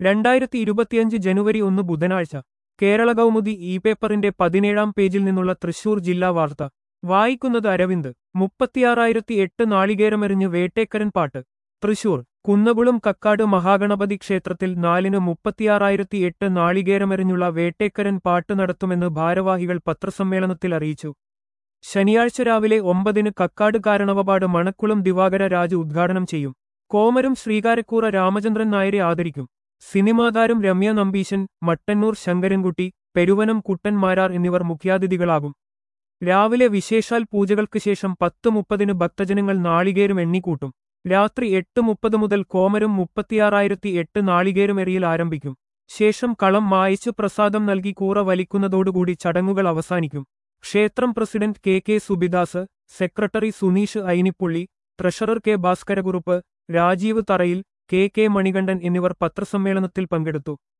രണ്ടായിരത്തി ഇരുപത്തിയഞ്ച് ജനുവരി ഒന്ന് ബുധനാഴ്ച കേരള കൗമുദി ഇ പേപ്പറിന്റെ പതിനേഴാം പേജിൽ നിന്നുള്ള തൃശൂർ ജില്ലാ വാർത്ത വായിക്കുന്നത് അരവിന്ദ് മുപ്പത്തിയാറായിരത്തി എട്ട് നാളികേരമെറിഞ്ഞ് വേട്ടേക്കരൻ പാട്ട് തൃശൂർ കുന്നകുളം കക്കാട് മഹാഗണപതി ക്ഷേത്രത്തിൽ നാലിന് മുപ്പത്തിയാറായിരത്തി എട്ട് നാളികേരമെറിഞ്ഞുള്ള വേട്ടേക്കരൻ പാട്ട് നടത്തുമെന്ന് ഭാരവാഹികൾ പത്രസമ്മേളനത്തിൽ അറിയിച്ചു ശനിയാഴ്ച രാവിലെ ഒമ്പതിന് കക്കാട് കാരണവപാട് മണക്കുളം ദിവാകര രാജു ഉദ്ഘാടനം ചെയ്യും കോമരം ശ്രീകാരക്കൂറ രാമചന്ദ്രൻ നായരെ ആദരിക്കും സിനിമാതാരം രമ്യ നമ്പീശൻ മട്ടന്നൂർ ശങ്കരൻകുട്ടി പെരുവനം കുട്ടൻ മാരാർ എന്നിവർ മുഖ്യാതിഥികളാകും രാവിലെ വിശേഷാൽ പൂജകൾക്ക് ശേഷം പത്ത് മുപ്പതിന് ഭക്തജനങ്ങൾ നാളികേരും എണ്ണിക്കൂട്ടും രാത്രി എട്ട് മുപ്പത് മുതൽ കോമരം മുപ്പത്തിയാറായിരത്തി എട്ട് നാളികേരും എറിയൽ ആരംഭിക്കും ശേഷം കളം മായിച്ച് പ്രസാദം നൽകി കൂറ വലിക്കുന്നതോടുകൂടി ചടങ്ങുകൾ അവസാനിക്കും ക്ഷേത്രം president K K Subidas secretary Suneesh Ainippulli treasurer K Bhaskarakurup Rajeev Tharayil K K Manikandan എന്നിവർ പത്രസമ്മേളനത്തിൽ പങ്കെടുത്തു